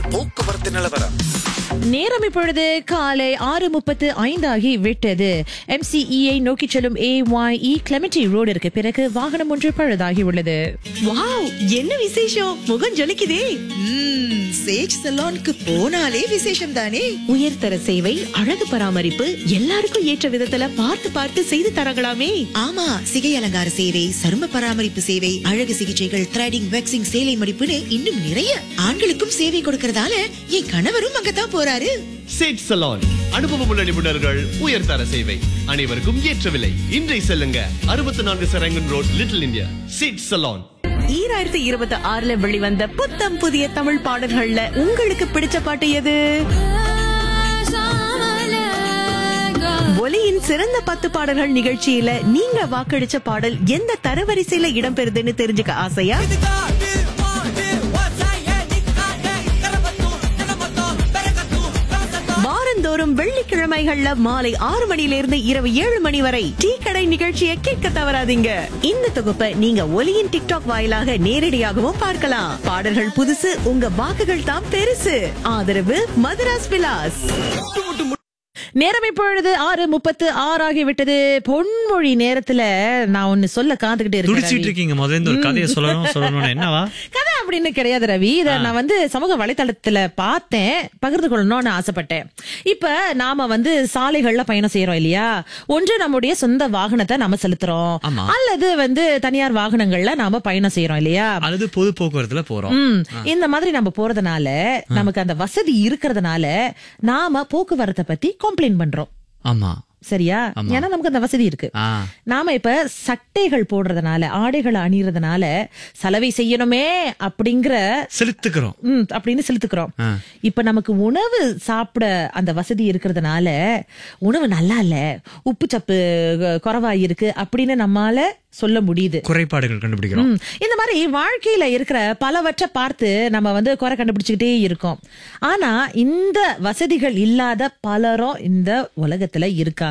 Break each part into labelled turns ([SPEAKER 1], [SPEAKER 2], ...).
[SPEAKER 1] போக்குவரத்து நிலவரம்
[SPEAKER 2] நேரம் இப்பொழுது காலை ஆறு முப்பத்து ஐந்தாகி விட்டது எம்சிஇஐ நோக்கி செல்லும் ஏ ஒய் இ கிளமெட்டி ரோடிற்கு பிறகு வாகனம் ஒன்று பழுதாகி உள்ளது
[SPEAKER 3] வாவ் என்ன விசேஷம் முகம் ஜொலிக்குதே
[SPEAKER 4] ம்ம், சேஜ் சலோனுக்கு போனாலே விசேஷம் தானே
[SPEAKER 3] உயர்தர சேவை அழகு பராமரிப்பு எல்லாருக்கும் ஏற்ற விதத்துல பார்த்து பார்த்து செய்து தரங்களாமே
[SPEAKER 4] ஆமா சிகை அலங்கார சேவை சரும பராமரிப்பு சேவை அழகு சிகிச்சைகள் த்ரெடிங் வெக்ஸிங் சேலை மடிப்புன்னு இன்னும் நிறைய ஆண்களுக்கும் சேவை கொடுக்கறதால என் கணவரும் அங்கதான் போறாரு
[SPEAKER 5] சேட் சலான் அனுபவமுள்ள நிபுணர்கள் உயர்தர சேவை அனைவருக்கும் ஏற்ற விலை இன்றை செல்லுங்க அறுபத்தி நான்கு சரங்கன் ரோட் லிட்டில் இந்தியா சேட் சலான்
[SPEAKER 3] ஈராயிரத்தி இருபத்தி ஆறுல வெளிவந்த புத்தம் புதிய தமிழ் பாடல்கள்ல உங்களுக்கு பிடிச்ச பாட்டு எது ஒலியின் சிறந்த பத்து பாடல்கள் நிகழ்ச்சியில நீங்க வாக்களிச்ச பாடல் எந்த தரவரிசையில இடம்பெறுதுன்னு தெரிஞ்சுக்க ஆசையா வாரந்தோறும் வெள்ளிக்கிழமைகள்ல மாலை ஆறு மணியிலிருந்து இரவு ஏழு மணி வரை டீ கடை நிகழ்ச்சியை கேட்க தவறாதீங்க இந்த தொகுப்பை நீங்க ஒலியின் டிக்டாக் வாயிலாக நேரடியாகவும் பார்க்கலாம் பாடல்கள் புதுசு உங்க வாக்குகள் தான் பெருசு ஆதரவு மதுராஸ் விலாஸ்
[SPEAKER 2] நேரம் இப்பொழுது ஆறு முப்பத்து ஆறாகி விட்டது பொன்மொழி நேரத்துல நான் ஒன்னு சொல்ல காத்துக்கிட்டே இருக்கேன்
[SPEAKER 6] துடிச்சிட்டு
[SPEAKER 2] ரவி.
[SPEAKER 6] இருக்கீங்க முதல்ல இந்த ஒரு கதையை சொல்லணும் சொல்லணும்னு என்னவா
[SPEAKER 2] கதை அப்படின்னு கிடையாது ரவி இத நான் வந்து சமூக வலைத்தளத்துல பார்த்தேன் பகிர்ந்து கொள்ளணும்னு ஆசைப்பட்டேன் இப்ப நாம வந்து சாலைகள்ல பயணம் செய்யறோம் இல்லையா ஒன்று நம்முடைய சொந்த வாகனத்தை நாம செலுத்துறோம்
[SPEAKER 6] ஆமா.
[SPEAKER 2] அல்லது வந்து தனியார் வாகனங்கள்ல நாம பயணம் செய்யறோம் இல்லையா
[SPEAKER 6] அல்லது பொது போக்குவரத்துல போறோம்
[SPEAKER 2] ம், இந்த மாதிரி நம்ம போறதுனால நமக்கு அந்த வசதி இருக்கிறதுனால நாம போக்குவரத்தை பத்தி கம்ப்ளைண்ட் பண்றோம்
[SPEAKER 6] ஆமா
[SPEAKER 2] சரியா ஏன்னா நமக்கு அந்த வசதி இருக்கு
[SPEAKER 6] ஆ
[SPEAKER 2] நாம இப்ப சட்டைகள் போடுறதுனால ஆடைகளை அணியறதுனால சலவை செய்யணுமே அப்படிங்கிற
[SPEAKER 6] செலுத்துக்கிறோம்
[SPEAKER 2] ம், அப்படின்னு செலுத்துக்கிறோம்
[SPEAKER 6] ஆ.
[SPEAKER 2] இப்ப நமக்கு உணவு சாப்பிட அந்த வசதி இருக்கிறதுனால உணவு நல்லா இல்ல உப்பு சப்பு அஹ், குறைவா இருக்கு அப்படின்னு நம்மால சொல்ல முடியுது
[SPEAKER 6] குறைபாடுகள் கண்டுபிடிக்கிறோம்
[SPEAKER 2] ம். இந்த மாதிரி வாழ்க்கையில இருக்கிற பலவற்றை பார்த்து நம்ம வந்து குறை கண்டுபிடிச்சுக்கிட்டே இருக்கோம் ஆனா இந்த வசதிகள் இல்லாத பலரும் இந்த உலகத்துல இருக்காங்க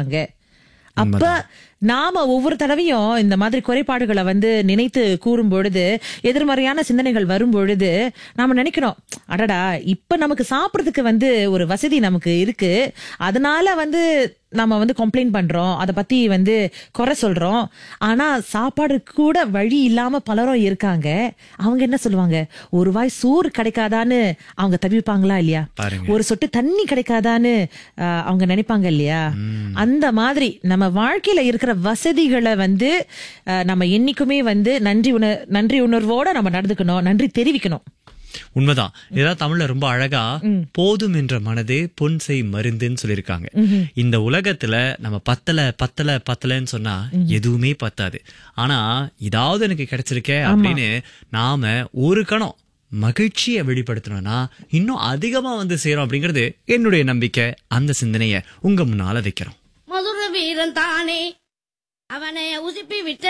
[SPEAKER 2] அப்ப நாம ஒவ்வொரு தடவையும் இந்த மாதிரி குறைபாடுகளை வந்து நினைத்து கூறும் பொழுது எதிர்மறையான சிந்தனைகள் வரும் பொழுது நாம நினைக்கிறோம் அடடா இப்ப நமக்கு சாப்பிடறதுக்கு வந்து ஒரு வசதி நமக்கு இருக்கு அதனால வந்து நம்ம வந்து கம்ப்ளைண்ட் பண்றோம் அதை பத்தி வந்து குறை சொல்றோம் ஆனா சாப்பாடு கூட வழி இல்லாம பலரும் இருக்காங்க அவங்க என்ன சொல்லுவாங்க ஒரு வாய் சோறு கிடைக்காதான்னு அவங்க தவிப்பாங்களா இல்லையா
[SPEAKER 6] பாருங்க.
[SPEAKER 2] ஒரு சொட்டு தண்ணி கிடைக்காதான்னு ஆஹ், அவங்க நினைப்பாங்க இல்லையா அந்த மாதிரி நம்ம வாழ்க்கையில இருக்கிற வசதிகளை வந்து ஆஹ், நம்ம என்னைக்குமே வந்து நன்றி உணர் நன்றி உணர்வோட நம்ம நடந்துக்கணும் நன்றி தெரிவிக்கணும்
[SPEAKER 6] உண்மைதான் இதெல்லாம் தமிழ்ல ரொம்ப அழகா போதும் என்ற மனதே பொன் செய் மருந்துன்னு சொல்லியிருக்காங்க இந்த உலகத்துல நம்ம பத்தல பத்தல பத்தலன்னு சொன்னா எதுவுமே பத்தாது ஆனா இதாவது எனக்கு கிடைச்சிருக்கே அப்படின்னு நாம ஒரு கணம் மகிழ்ச்சியை வெளிப்படுத்தணும்னா இன்னும் அதிகமா வந்து சேரும் அப்படிங்கிறது என்னுடைய நம்பிக்கை அந்த சிந்தனையை உங்க முன்னால வைக்கிறோம்
[SPEAKER 7] மதுர வீரன் தானே அவனை உசுப்பி விட்ட